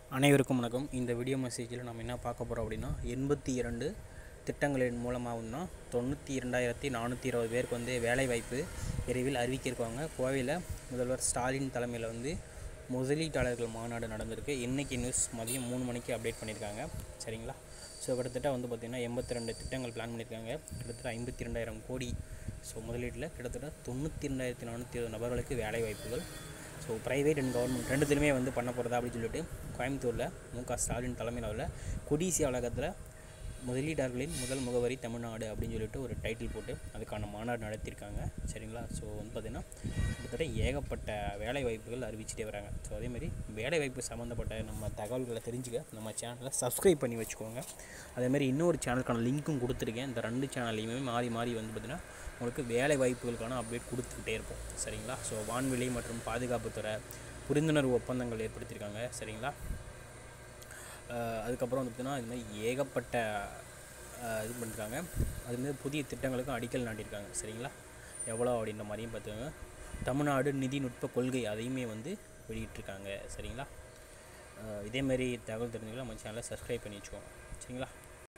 அனைவருக்கும் வணக்கம் இந்த வீடியோ மெசேஜில் நம்ம என்ன பார்க்க போகிறோம் அப்படின்னா எண்பத்தி இரண்டு திட்டங்களின் மூலமாகனா தொண்ணூற்றி இரண்டாயிரத்தி நானூற்றி இருபது பேருக்கு வந்து வேலைவாய்ப்பு விரைவில் அறிவிக்கிருக்காங்க கோவையில் முதல்வர் ஸ்டாலின் தலைமையில் வந்து முதலீட்டாளர்கள் மாநாடு நடந்திருக்கு இன்றைக்கி நியூஸ் மதியம் மூணு மணிக்கு அப்டேட் பண்ணியிருக்காங்க சரிங்களா ஸோ கிட்டத்தட்ட வந்து பார்த்திங்கன்னா எண்பத்தி ரெண்டு திட்டங்கள் பிளான் பண்ணியிருக்காங்க கிட்டத்தட்ட ஐம்பத்தி ரெண்டாயிரம் கோடி ஸோ முதலீட்டில் கிட்டத்தட்ட தொண்ணூற்றி ரெண்டாயிரத்தி நானூற்றி இருபது நபர்களுக்கு வேலை வாய்ப்புகள் ஸோ ப்ரைவேட் அண்ட் கவர்மெண்ட் ரெண்டுத்துலையுமே வந்து பண்ண போகிறதா அப்படின்னு சொல்லிட்டு கோயம்புத்தூரில் மு க ஸ்டாலின் தலைமையில் உள்ள கொடிசி அலுவலகத்தில் முதலீட்டாளர்களின் முதல் முகவரி தமிழ்நாடு அப்படின்னு சொல்லிட்டு ஒரு டைட்டில் போட்டு அதுக்கான மாநாடு நடத்தியிருக்காங்க சரிங்களா ஸோ வந்து பார்த்திங்கன்னா கிட்டத்தட்ட ஏகப்பட்ட வேலை வாய்ப்புகள் அறிவிச்சிட்டே வராங்க ஸோ அதேமாதிரி வேலை வாய்ப்பு சம்மந்தப்பட்ட நம்ம தகவல்களை தெரிஞ்சுக்க நம்ம சேனலை சப்ஸ்கிரைப் பண்ணி வச்சுக்கோங்க அதேமாதிரி இன்னொரு சேனலுக்கான லிங்க்கும் கொடுத்துருக்கேன் இந்த ரெண்டு சேனல்லையுமே மாறி மாறி வந்து பார்த்திங்கன்னா உங்களுக்கு வேலை வாய்ப்புகளுக்கான அப்டேட் கொடுத்துக்கிட்டே இருப்போம் சரிங்களா ஸோ வான்வெளி மற்றும் பாதுகாப்புத்துறை புரிந்துணர்வு ஒப்பந்தங்கள் ஏற்படுத்தியிருக்காங்க சரிங்களா அஹ் அதுக்கப்புறம் வந்து பார்த்திங்கன்னா இது மாதிரி ஏகப்பட்ட அஹ், இது பண்ணியிருக்காங்க அதுமாதிரி புதிய திட்டங்களுக்கும் அடிக்கல் நாட்டியிருக்காங்க சரிங்களா எவ்வளோ அப்படின்ற மாதிரியும் பார்த்துக்கோங்க தமிழ்நாடு நிதிநுட்ப கொள்கை அதையுமே வந்து வெளியிட்டிருக்காங்க சரிங்களா அஹ், இதேமாரி தகவல் தெரிஞ்சுக்கலாம் நம்ம சேனலை சப்ஸ்கிரைப் பண்ணி வச்சுக்கோங்க சரிங்களா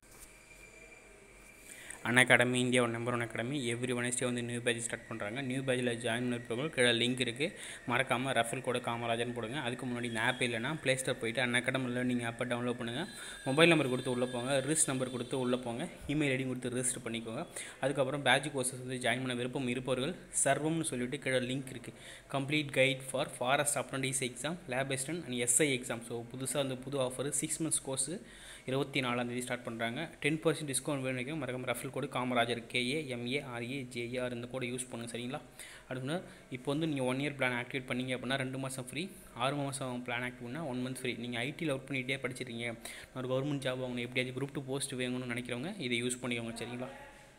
Unacademy India number one academy every Wednesday வந்து நியூ பேட்ச் ஸ்டார்ட் பண்ணுறாங்க நியூ பேட்சில் ஜாயின் பண்ணிருப்பவங்க கீழே லிங்க் இருக்குது மறக்காமல் ரெஃபர் கோட காமராஜன் போடுங்க அதுக்கு முன்னாடி இந்த ஆப் இல்லைனா ப்ளே ஸ்டோர் போயிட்டு அன் அகாடமி லேர்னிங் ஆப்பை டவுன்லோட் பண்ணுங்கள் மொபைல் நம்பர் கொடுத்து உள்ளே போங்க ரிஸ்ட் நம்பர் கொடுத்து உள்ளே போங்க இமெயில் ஐடி கொடுத்து ரிஜிஸ்டர் பண்ணிக்கோங்க அதுக்கப்புறம் பேட்ச் கோர்சஸ் வந்து ஜாயின் பண்ண விருப்பம் இருப்பவர்கள் சர்வம்னு சொல்லிட்டு கீழே லிங்க் இருக்குது complete guide for forest apprentice exam lab assistant and SI exam so புதுசாக அந்த புது ஆஃபர் சிக்ஸ் மந்த்ஸ் கோர்ஸு இருபத்தி நாலாந்தேதி ஸ்டார்ட் பண்ணுறாங்க டென் பர்சன்ட் டிஸ்கவுண்ட் வேணும் மறக்காம referral code Kamarajar K A M A R A J A R இந்த கோடை யூஸ் பண்ணுங்க சரிங்களா அடுத்து இப்போ வந்து நீங்கள் ஒன் இயர் பிளான் ஆக்டிவேட் பண்ணீங்க அப்படின்னா ரெண்டு மாதம் ஃப்ரீ ஆறு மாதம் பிளான் ஆக்டிவ் பண்ணால் ஒன் மந்த் ஃப்ரீ நீங்கள் ஐடியில் ஒர்க் பண்ணிகிட்டே படிச்சிருக்கீங்க ஒரு கவர்மெண்ட் ஜாப் அவங்க எப்படியாச்சும் குரூப் டூ போஸ்ட் வேணும்னு நினைக்கிறவங்க இதை யூஸ் பண்ணிக்கோங்க சரிங்களா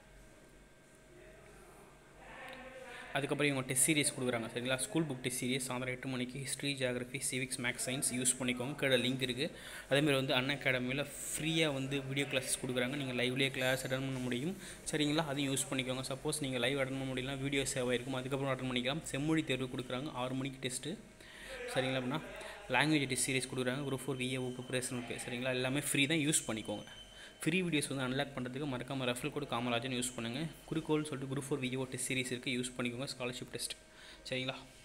அதுக்கப்புறம் இவங்க டெஸ்ட் சீரிஸ் கொடுக்குறாங்க சரிங்களா ஸ்கூல் புக் டெஸ்ட் சீரிஸ் சாயந்தரம் எட்டு மணிக்கு history geography civics maths science use பண்ணிக்கோங்க கீழே லிங்க் இருக்குது அதேமாதிரி வந்து அன் அகாடமியில் ஃப்ரீயாக வந்து வீடியோ கிளாஸஸ் கொடுக்குறாங்க நீங்கள் லைவ்லேயே கிளாஸ் அட்டன் பண்ண முடியும் சரிங்களா அதையும் யூஸ் பண்ணிக்கோங்க சப்போஸ் நீங்கள் லைவ் அட்டன் பண்ண முடியலாம் வீடியோ சேவ் ஆயிருக்கும் அதுக்கப்புறம் அட்டன் பண்ணிக்கலாம் செம்மொழி தேர்வு கொடுக்குறாங்க ஆறு மணிக்கு டெஸ்ட்டு சரிங்களா அப்படின்னா லாங்குவேஜ் டெஸ்ட் சீரிஸ் கொடுக்குறாங்க குரூப் ஃபோர் விஏஓ ப்ரிப்பரேஷனுக்கு சரிங்களா எல்லாமே ஃப்ரீ தான் யூஸ் பண்ணிக்கோங்க ஃப்ரீ வீடியோஸ் வந்து அன்லாக் பண்ணுறதுக்கு மறக்காமல் ரெஃபல் கோட் காமராஜன் யூஸ் பண்ணுங்கள் குறிக்கோள்னு சொல்லிட்டு group four VO test series இருக்குது யூஸ் பண்ணிக்கோங்க ஸ்காலர்ஷிப் டெஸ்ட் சரிங்களா